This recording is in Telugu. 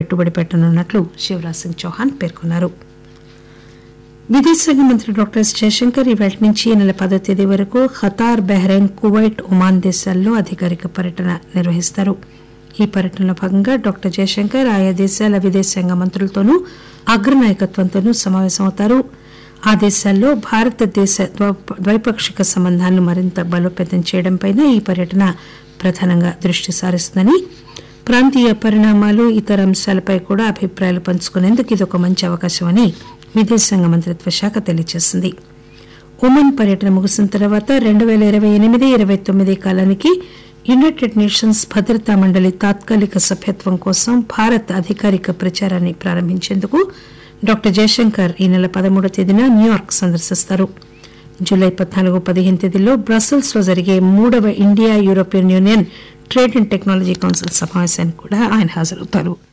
పెట్టుబడి పెట్టనున్నట్లు శివరాజ్ సింగ్ చౌహాన్ పేర్కొన్నారు విదేశాంగ మంత్రి డాక్టర్ ఎస్ జయశంకర్ ఈవేళ నుంచి ఈ నెల పదో తేదీ వరకు ఖతార్ బహ్రెయిన్ కువైట్ ఒమాన్ దేశాల్లో అధికారిక పర్యటన నిర్వహిస్తారు ఈ పర్యటనలో భాగంగా డాక్టర్ జయశంకర్ ఆయా దేశాల విదేశాంగ మంత్రులతోనూ అగ్రనాయకత్వంతోనూ సమావేశమవుతారు ఆ దేశాల్లో భారతదేశ ద్వైప- ద్వైపాక్షిక సంబంధాలను మరింత బలోపేతం చేయడంపై ఈ పర్యటన ప్రధానంగా దృష్టి సారిస్తుందని ప్రాంతీయ పరిణామాలు ఇతర అంశాలపై కూడా అభిప్రాయాలు పంచుకునేందుకు ఇది ఒక మంచి అవకాశమని విదేశాంగ మంత్రిత్వ శాఖ తెలియజేసింది ఒమన్ పర్యటన ముగిసిన తర్వాత రెండు పేల ఇరవై ఎనిమిది ఇరవై తొమ్మిది కాలానికి యునైటెడ్ నేషన్స్ భద్రతా మండలి తాత్కాలిక సభ్యత్వం కోసం భారత్ అధికారిక ప్రచారాన్ని ప్రారంభించేందుకు డాక్టర్ జయశంకర్ ఈ నెల పదమూడవ తేదీన న్యూయార్క్ సందర్శిస్తారు జూలై పద్నాలుగు పదిహేను తేదీల్లో బ్రసెల్స్ లో జరిగే మూడవ India European union trade and technology council సమావేశానికి కూడా ఆయన హాజరవుతారు